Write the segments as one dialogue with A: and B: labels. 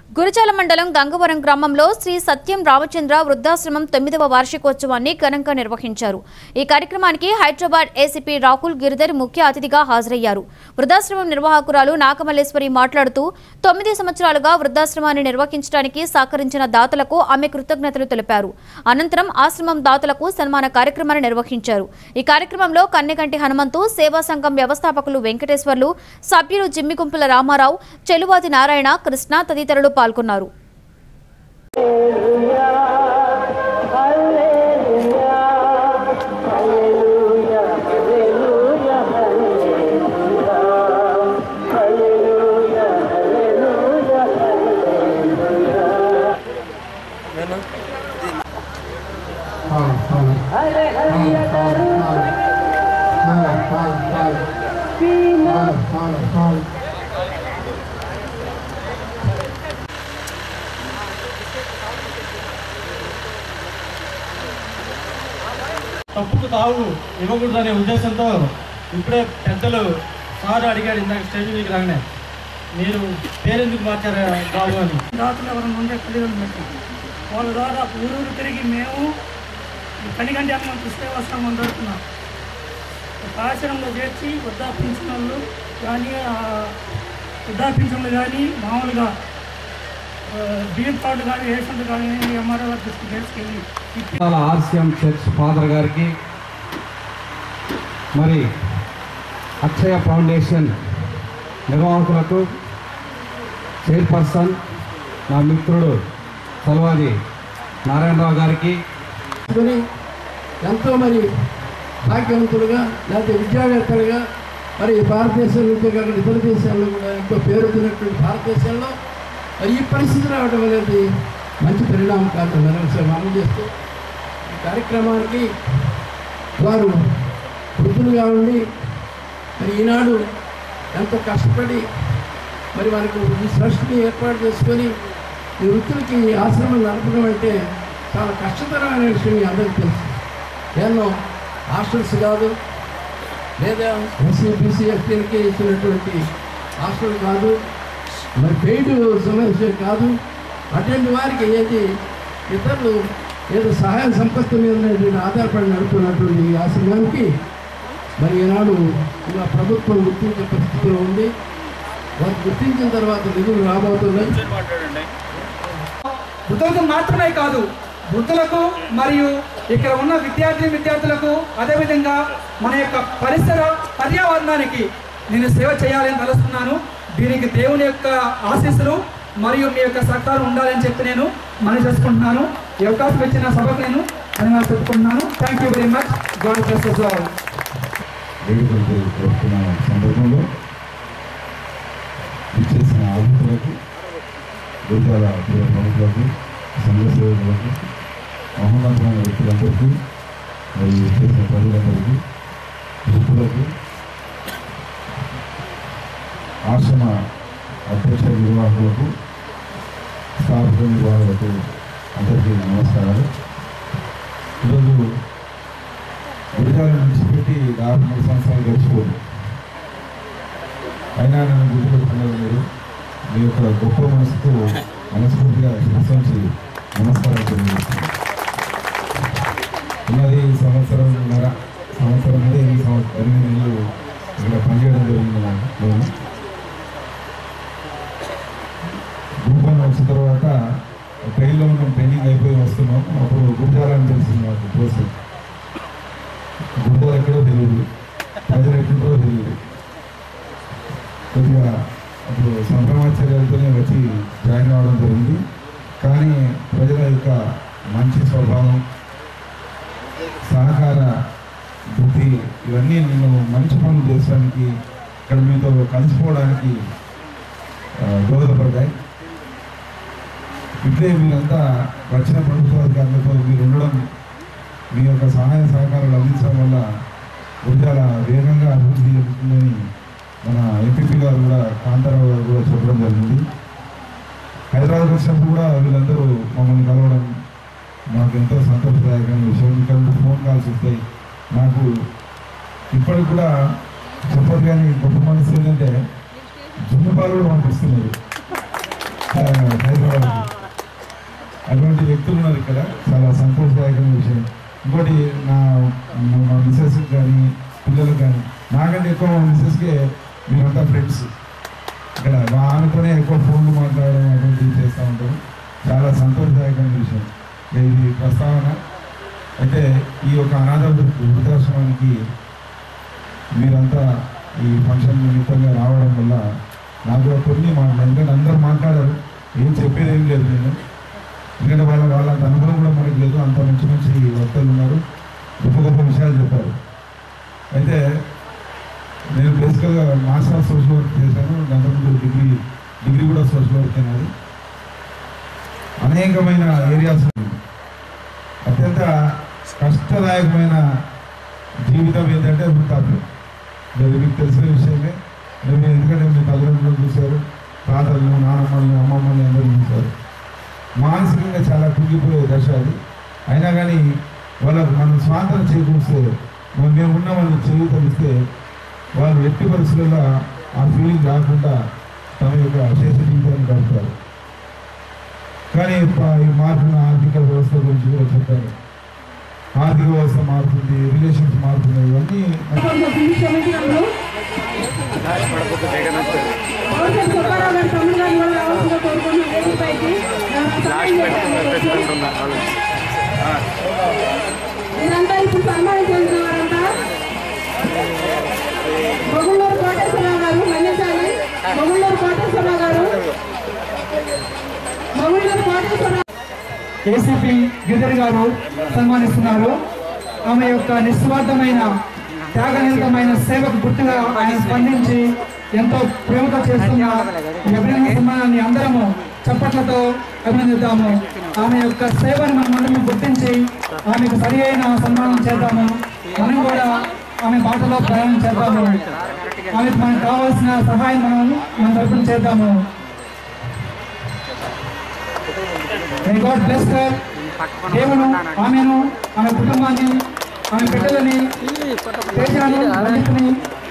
A: గురజాల మండలం గంగవరం గ్రామంలో శ్రీ సత్యం రామచంద్ర వృద్ధాశ్రమం తొమ్మిదవ వార్షికోత్సవాన్ని ఘనంగా నిర్వహించారు ఈ కార్యక్రమానికి హైదరాబాద్ ఏసీపీ రాహుల్ గిరిధర్ ముఖ్య అతిథిగా హాజరయ్యారు వృద్ధాశ్రమం నిర్వాహకురాలు నాగమల్లేశ్వరి మాట్లాడుతూ తొమ్మిది సంవత్సరాలుగా వృద్ధాశ్రమాన్ని నిర్వహించడానికి సహకరించిన దాతలకు ఆమె కృతజ్ఞతలు తెలిపారు అనంతరం ఆశ్రమం దాతలకు సన్మాన కార్యక్రమాన్ని నిర్వహించారు ఈ కార్యక్రమంలో కన్నెగంటి హనుమంతు సేవా సంఘం వ్యవస్థాపకులు వెంకటేశ్వర్లు సభ్యులు జిమ్మిగుంపుల రామారావు చెలువాది నారాయణ కృష్ణ తదితరులు పాల్గొన్నారు
B: Fala, fala. Fala, fala, fala. Fala, fala, fala. Fala, fala, fala.
C: తప్పుకు తావు ఇవ్వకూడదు అనే ఉద్దేశంతో ఇప్పుడే పెద్దలు సార్ అడిగాడు ఇందాక స్టేజ్ మీదకి రాగానే మీరు పేరెందుకు మార్చారా బాబు అని
D: దాతలు ఎవరైనా ఉంటే కలిగి పెట్టి వాళ్ళ ద్వారా ఊరూరు తిరిగి మేము ఈ కనిగంటి అమ్మ సేవాశ్రమం జరుగుతున్నాం ఒక ఆశ్రమంలో చేర్చి వృద్ధాపించనలు కానీ ఆ వృద్ధాపించనలు కానీ మామూలుగా ఆ, బియ్యం కార్డు కానీ రేషన్ కానీ ఎంఆర్ఓ గారి దృష్టికి తీసుకెళ్ళి ఇప్పి
E: చాలా ఆర్సిఎం చర్చ్ ఫాదర్ గారికి మరి అక్షయ ఫౌండేషన్ నిర్వాహకులకు చైర్పర్సన్ నా మిత్రుడు సల్వాది నారాయణరావు గారికి
B: తీసుకొని ఎంతో మరి భాగ్యవంతులుగా లేకపోతే విద్యావేత్తలుగా మరి భారతదేశం నుంచి కాకుండా ఇతర దేశాల్లో కూడా ఎంతో పేరుతున్నటువంటి భారతదేశంలో మరి ఈ పరిస్థితి రావడం అనేది మంచి పరిణామం కాదు మరొకసారి మనం చేస్తూ ఈ కార్యక్రమానికి వారు వృద్ధులుగా ఉండి మరి ఈనాడు ఎంతో కష్టపడి మరి మనకు ఈ సృష్టిని ఏర్పాటు చేసుకొని ఈ వృత్తులకి ఈ ఆశ్రమం నడపడం అంటే చాలా కష్టతరమైన విషయం మీ అందరికీ తెలుసు ఎన్నో హాస్టల్స్ కాదు లేదా ఎస్సీ బీసీ ఎస్టీలకి ఇచ్చినటువంటి హాస్టల్ కాదు మరి పెయిడ్ సమస్య కాదు అటువంటి వారికి ఏది ఇతరులు ఏదో సహాయ సంపత్తి మీద ఆధారపడి నడుపుతున్నటువంటి ఈ ఆశ్రమానికి మరి ఈనాడు ఇలా ప్రభుత్వం గుర్తించే పరిస్థితిలో ఉంది వారు గుర్తించిన తర్వాత నిధులు రాబోతున్నాయి
F: వృద్ధులకు మాత్రమే కాదు వృద్ధులకు మరియు ఇక్కడ ఉన్న విద్యార్థి విద్యార్థులకు అదేవిధంగా మన యొక్క పరిసర పర్యావరణానికి నేను సేవ చేయాలని తలుస్తున్నాను దీనికి దేవుని యొక్క ఆశీస్సులు మరియు మీ యొక్క సహకారం ఉండాలని చెప్పి నేను మనం చేసుకుంటున్నాను ఈ అవకాశం ఇచ్చిన సభకు నేను ధన్యవాదాలు చెప్పుకుంటున్నాను thank you very much God bless all
G: వేడుకలు జరుపుకున్న సందర్భంలో ఇచ్చేసిన ఆహుతులకు గురుజాల ప్రియ ప్రముఖులకు సంఘ సేవకులకు మహోన్నతమైన వ్యక్తులందరికీ మరియు చేసిన ప్రజలందరికీ వృద్ధులకు ఆశ్రమ అధ్యక్ష నిర్వాహకులకు స్థాపక నిర్వాహకులకు అందరికీ నమస్కారాలు ఈరోజు గురిజాలను విడిచిపెట్టి దాదాపు మూడు సంవత్సరాలు గడిచిపోయింది అయినా నన్ను గుర్తుపెట్టుకున్నారు మీరు మీ యొక్క గొప్ప మనసుతో మనస్ఫూర్తిగా శిరసించి నమస్కారం తెలియజేస్తున్నాను ఉన్నది సంవత్సరంన్నర సంవత్సరం మీద ఈ సంవత్సరం ఎనిమిది నెలలు ఇక్కడ పనిచేయడం జరిగింది నాకు నేను భూపాన్ వచ్చిన తర్వాత ట్రైన్లో మనం ట్రైనింగ్ అయిపోయి వస్తున్నాం అప్పుడు గురిజాలని తెలిసింది నాకు కోసం గుండెలు ఎక్కడో తెలియదు ప్రజలు ఎక్కడో తెలియదు కొద్దిగా అప్పుడు సంభ్రమాచర్యాలతోనే వచ్చి జాయిన్ అవ్వడం జరిగింది కానీ ప్రజల యొక్క మంచి స్వభావం సహకార బుద్ధి ఇవన్నీ నేను మంచి పనులు చేసడానికి ఇక్కడ మీతో కలిసిపోవడానికి ఆ, దోహదపడ్డాయి ఇట్లే మీరంతా వచ్చిన ప్రభుత్వ అధికారులతో మీరు ఉండడం మీ యొక్క సహాయ సహకారాలు అందించడం వల్ల గురిజాల వేగంగా అభివృద్ధి చెందుతుందని మన ఎంపీపీ గారు కూడా కాంతారావు గారు కూడా చెప్పడం జరిగింది హైదరాబాద్ వచ్చినప్పుడు కూడా వీళ్ళందరూ మమ్మల్ని కలవడం మాకు ఎంతో సంతోషదాయకమైన విషయం ఇక్కడ నుండి ఫోన్ కాల్స్ వస్తాయి నాకు ఇప్పటికి కూడా చెప్పదు కానీ గొప్ప మనసు ఏంటంటే జున్ను పాలు కూడా పంపిస్తున్నారు ఆ, హైదరాబాద్ వ్యక్తులు ఉన్నారు ఇక్కడ చాలా సంతోషదాయకమైన విషయం ఇంకోటి నా మా- మా మిస్సెస్ కానీ పిల్లలకు కానీ నాకంటే ఎక్కువ మా మిస్సెస్కే మీరంతా ఫ్రెండ్స్ ఇక్కడ మా ఆమెతోనే ఎక్కువ ఫోన్లు మాట్లాడడం అటువంటివి చేస్తూ ఉంటారు చాలా సంతోషదాయకమైన విషయం ఇది ప్రస్తావన అయితే ఈ యొక్క అనాథ వృద్ధ- వృద్ధాశ్రమానికి మీరంతా ఈ ఫంక్షన్ నిమిత్తంగా రావడం వల్ల నాకు కూడా కొన్ని మాటలు ఎందుకంటే అందరూ మాట్లాడారు ఏం చెప్పేది ఏం లేదు నేను ఎందుకంటే వాళ్ళ వాళ్ళంత అనుభవం కూడా మనకి లేదు అంత మంచి మంచి వక్తలు ఉన్నారు గొప్ప గొప్ప విషయాలు చెప్పారు అయితే నేను బేసికల్గా మాస్టర్ ఆఫ్ సోషల్ వర్క్ చేశాను అంతకుముందు డిగ్రీ డిగ్రీ కూడా సోషల్ వర్క్ అయినది అనేకమైన ఏరియాస్ అత్యంత కష్టదాయకమైన జీవితం ఏంటంటే వృద్ధాప్యం అది మీకు తెలిసిన విషయమే మీరు ఎందుకంటే మీ తల్లిదండ్రులు చూశారు తాతలు నానమ్మల్ని అమ్మమ్మల్ని అందరూ చూశారు మానసికంగా చాలా కుంగిపోయే దశ అది అయినా కానీ వాళ్ళకు మనం స్వాతంత్రం చేకూరిస్తే మనం మేము ఉన్న వాళ్ళు చేయూతలిస్తే వాళ్ళు ఎట్టి పరిస్థితుల్లో ఆ ఫీలింగ్ రాకుండా తమ యొక్క శేష జీవితాన్ని గడుపుతారు కానీ ప- ఈ మారుతున్న ఆర్థిక వ్యవస్థ గురించి కూడా చెప్పారు ఆర్థిక వ్యవస్థ మారుతుంది రిలేషన్స్ మారుతున్నాయి ఇవన్నీ
H: మీరంతా ఇప్పుడు సన్మానించిన వారంతా మొగుళ్ళూరు కోటేశ్వరరావు గారు మన్యశాలి మొగుళ్ళూరు కోటేశ్వరరావు గారు మొగుళ్ళూరు కోటేశ్వరరావు
F: ఏసీపీ గిరిధర్ గారు సన్మానిస్తున్నారు ఆమె యొక్క నిస్వార్థమైన త్యాగనిరతమైన సేవకు గుర్తుగా ఆయన స్పందించి ఎంతో ప్రేమతో చేస్తున్న ఈ అభినందన సన్మానాన్ని అందరము చప్పట్లతో అభినందిద్దాము ఆమె యొక్క సేవను మనం అందరం గుర్తించి ఆమెకు సరి అయిన సన్మానం చేద్దాము మనం కూడా ఆమె బాటలో ప్రయాణం చేద్దాము ఆమెకు మనకు కావాల్సిన సహాయం మనం మన తరపున చేద్దాము మే గాడ్ బ్లెస్ హర్ దేవుడు ఆమెను ఆమె కుటుంబాన్ని ఆమె బిడ్డలని తేజాను రంజిత్ని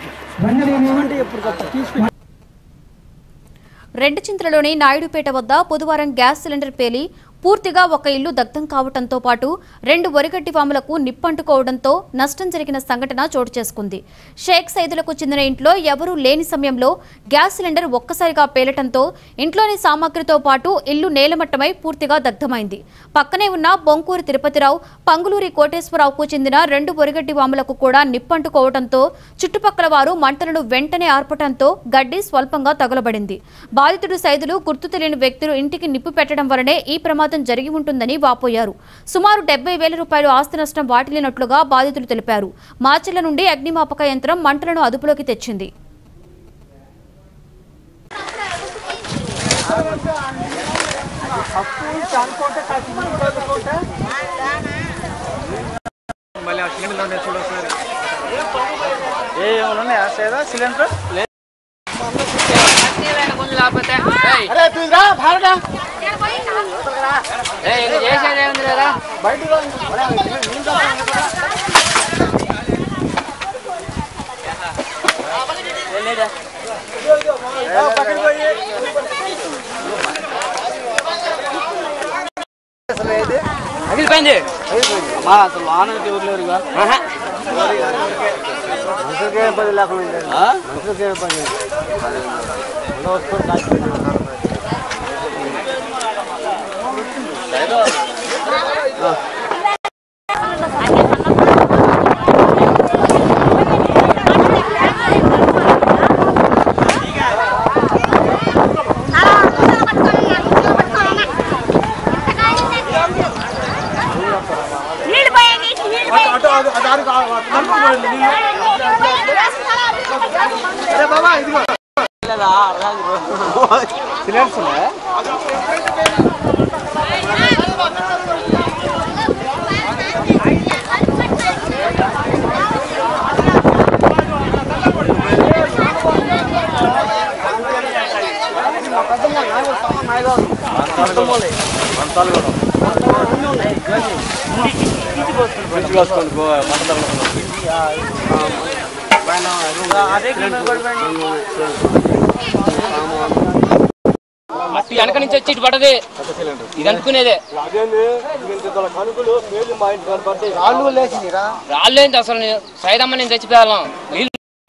F: రంజనిని
A: రెండుచింతలలోని నాయుడుపేట వద్ద బుధవారం గ్యాస్ సిలిండర్ పేలి పూర్తిగా ఒక ఇల్లు దగ్ధం కావడంతో పాటు రెండు వరిగడ్డి పాములకు నిప్పంటుకోవడంతో నష్టం జరిగిన సంఘటన చోటు చేసుకుంది షేక్ సైదులకు చెందిన ఇంట్లో ఎవరూ లేని సమయంలో గ్యాస్ సిలిండర్ ఒక్కసారిగా పేలటంతో ఇంట్లోని సామాగ్రితో పాటు ఇల్లు నేలమట్టమై పూర్తిగా దగ్ధమైంది పక్కనే ఉన్న బొంకూరు తిరుపతిరావు పంగులూరి కోటేశ్వరరావుకు చెందిన రెండు వరిగడ్డి పాములకు కూడా నిప్పంటుకోవడంతో చుట్టుపక్కల వారు మంటలను వెంటనే ఆర్పటంతో గడ్డి స్వల్పంగా తగులబడింది బాధితుడు సైదులు గుర్తు తెలియని వ్యక్తులు ఇంటికి నిప్పు పెట్టడం వల్లనే ఈ ప్రమాదం జరిగి ఉంటుందని వాపోయారు సుమారు డెబ్బై వేల రూపాయలు ఆస్తి నష్టం వాటిల్లినట్లుగా బాధితులు తెలిపారు మాచెల్ల నుండి అగ్నిమాపక యంత్రం మంటలను అదుపులోకి తెచ్చింది
I: అగిలిపోయింది మా అసలు వాన ఎవరు మనుషులకే పది లేకుండా మనుషులకే పని
H: నీళ్ళు పోయే నీళ్ళు నీళ్ళు
I: సిలిండర్స్ ఉన్నాయా ఇటు వెనక నుంచి వచ్చి ఇటు పడదే ఇది అనుకునేదే
J: రాళ్ళు లేచిరా
I: రాళ్ళేంటి అసలు నేను సైదమ్మ నేను చచ్చిపోయాను వీళ్ళు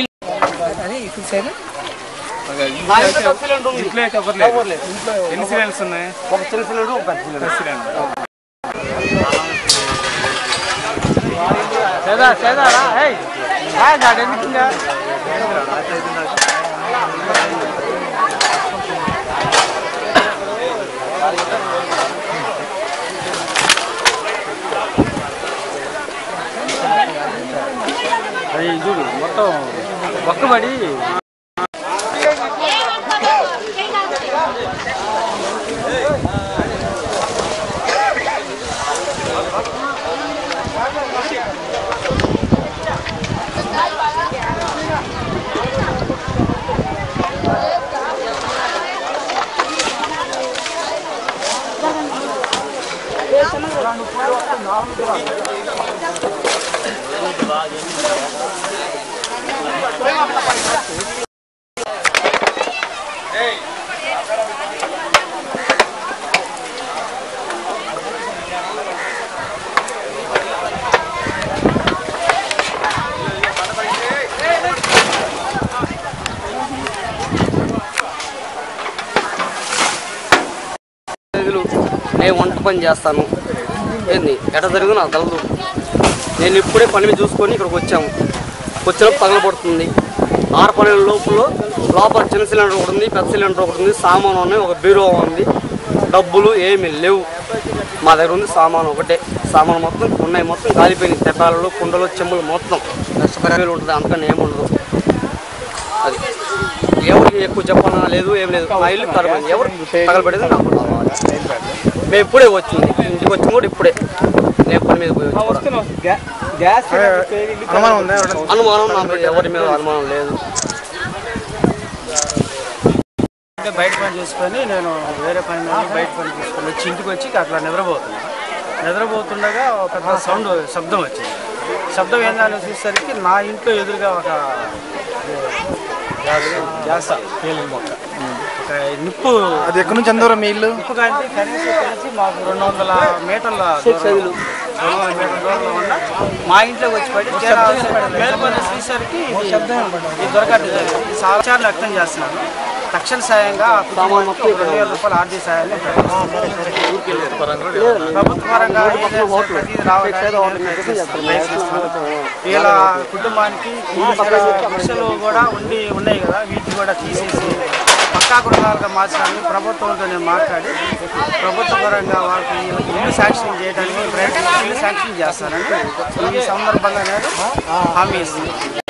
J: ఎన్ని సిలిండర్స్ ఉన్నాయి ఒక చిన్న సిలిండర్ ఒక పెద్ద సిలిండర్ సేదా సేదా ఏయ్ గాడి ఎందుకు అది చూడు మొత్తం ఒక్కబడి
I: రోజులు నేను వంట పని చేస్తాను ఏంది ఎట జరిగిందో నాకు తెలదు నేను ఇప్పుడే పని మీద చూసుకొని ఇక్కడికి వచ్చాము వచ్చినప్పుడు తగలబడుతుంది ఆరు పన్నెండు లోపల లోపల చిన్న సిలిండర్ ఒకటి ఉంది పెద్ద సిలిండర్ ఒకటి ఉంది సామాను ఉన్నాయి ఒక బీరో ఉంది డబ్బులు ఏమీ లేవు మా దగ్గర ఉంది సామాను ఒకటే సామాను మొత్తం ఉన్నాయి మొత్తం కాలిపోయినాయి తెప్పాలలో కుండలు చెంబులు మొత్తం నష్టపరిహారం ఉంటుంది అంతకన్నా ఏముండదు అది ఎవరికి ఎక్కువ చెప్పనా లేదు ఏం లేదు మా ఇల్లు కరమైంది ఎవరు తగలబడేది నాకు కావాలి. మేము ఇప్పుడే వచ్చింది ఇంటికి వచ్చింది కూడా ఇప్పుడే నేను పని మీద పోయి వచ్చి కూడా.
J: గ్యాస్ అనుమానం ఉందా
I: అనుమానం నా మీద ఎవరి మీద అనుమానం లేదు
J: అంటే బయట పని చేసుకొని నేను వేరే పని మీద బయట పని చేసుకొని వచ్చి ఇంటికి వచ్చి అట్లా నిద్రపోతున్నా నిద్రపోతుండగా ఒక పెద్ద సౌండ్ శబ్దం వచ్చింది శబ్దం ఏందని చూసేసరికి నా ఇంట్లో ఎదురుగా ఒక గ్యాస్ పేలిన మొక్క ఒక నిప్పు
K: అది ఎక్కడి నుంచి ఎంత దూరం మీ ఇల్లు
J: నిప్పు కానీ కనీసం ఇక్కడి నుంచి మాకు రెండు వందల మీటర్ల దూరం- రెండు వందల మీటర్ల దూరంలో ఉన్న మా ఇంట్లోకి వచ్చి పడి తీరా మేల్కొని చూసేసరికి ఇది ఇది దొరకట్టు జరిగింది ఈ సమాచారం వ్యక్తం చేస్తున్నాను తక్షణ సాయంగా ఆ కుటుంబానికి ఒక రెండు వేల రూపాయల ఆర్థిక సాయాన్ని ప్రభుత్వ పరంగా ఏదైనా ప్రతిదీ రావడానికి ప్రయత్నిస్తున్నాను. వీళ్ళ కుటుంబానికి గుడిసెలు కూడా ఉండి ఉన్నాయి కదా వీటిని కూడా తీసేసి పక్కా గృహాలుగా మార్చడానికి ప్రభుత్వంతో నేను మాట్లాడి ప్రభుత్వ పరంగా వాళ్ళకి ఇల్లు శాంక్షన్ చేయడానికి ప్రయత్నం ఇల్లు శాంక్షన్ చేస్తానని ఈ సందర్భంగా నేను హామీ ఇస్తున్నాను